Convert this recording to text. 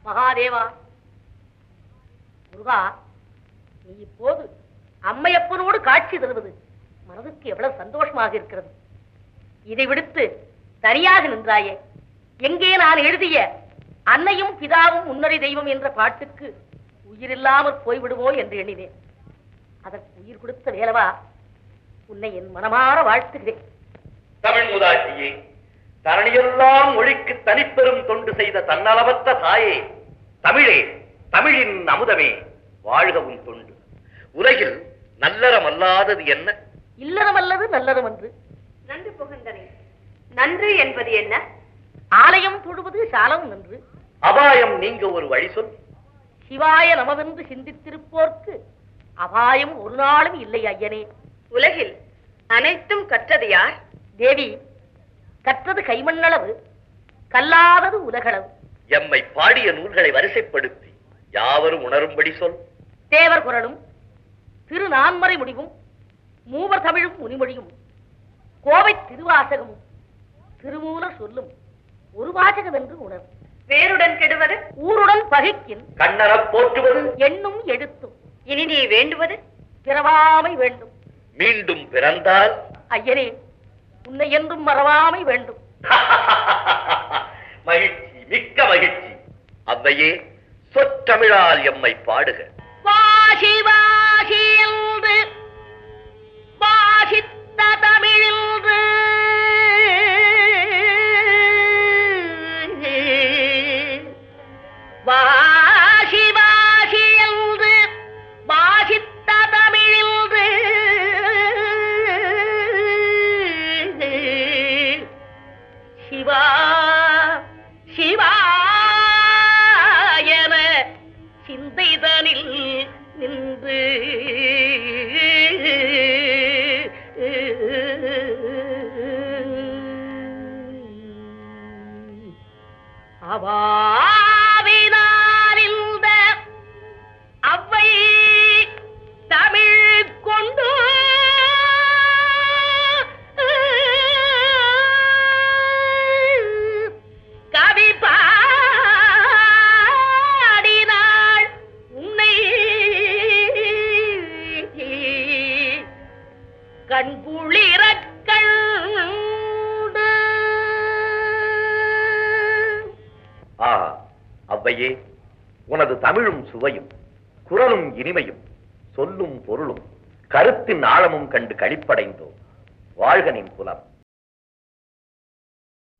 மகாதேவா முருகா நீ இப்போது அம்மையப்பனோடு காட்சி தருவது மனதுக்கு எவ்வளவு சந்தோஷமாக இருக்கிறது இதை விடுத்து தனியாக நின்றாயே எங்கே நான் எழுதிய அன்னையும் பிதாவும் முன்னறி தெய்வம் என்ற பாட்டுக்கு உயிரில்லாமற் போய்விடுமோ என்று எண்ணினேன் அதற்கு உயிர் கொடுத்த வேலவா உன்னை என் மனமாற வாழ்த்துகிறேன் தமிழ் முதாட்சியே தரணியெல்லாம் மொழிக்கு தனிப்பெரும் தொண்டு செய்த தன்னலவற்ற தாயே தமிழே தமிழின் அமுதமே வாழ்க உன் தொண்டு உலகில் நல்லறம் அல்லாதது என்ன இல்லறம் அல்லது நல்லறம் என்று நன்று புகந்தனை நன்று என்பது என்ன ஆலயம் தொழுவது சாலம் நன்று அபாயம் நீங்க ஒரு வழி சொல் சிவாய நமவென்று சிந்தித்திருப்போர்க்கு அபாயம் ஒரு நாளும் இல்லை ஐயனே உலகில் அனைத்தும் கற்றது யார் தேவி கற்றது கைமண்ணளவு கல்லாதது உலகளவு எம்மை பாடிய நூல்களை வரிசைப்படுத்தி யாவரும் உணரும்படி சொல் தேவர் குரலும் திரு நான்மறை முடிவும் மூவர் தமிழும் முனிமொழியும் கோவை திருவாசகமும் திருமூலர் சொல்லும் ஒரு வாசகம் என்று உணர் வேருடன் கெடுவது ஊருடன் பகைக்கின் கண்ணரப் போற்றுவது எண்ணும் எழுத்தும் இனி நீ வேண்டுவது பிறவாமை வேண்டும் மீண்டும் பிறந்தால் ஐயனே உன்னை என்றும் மறவாமை வேண்டும் மகிழ்ச்சி மிக்க மகிழ்ச்சி அவ்வையே சொற்றமிழால் எம்மை பாடுக வாசி வாசி என்று வாசித்த தமிழின்று வாசி வாசி என்று வாசித்த தமிழின்று சிவா சிவா என சிந்தைதனில் நின்று அவாவினால் இந்த அவ்வை தமிழ் கொண்டு கவி பாடினாள் உன்னை கண்குளிரக் கண்டு ஆ அவ்வையே உனது தமிழும் சுவையும் குரலும் இனிமையும் சொல்லும் பொருளும் கருத்தின் ஆழமும் கண்டு களிப்படைந்தோம் வாழ்க நின் புலம்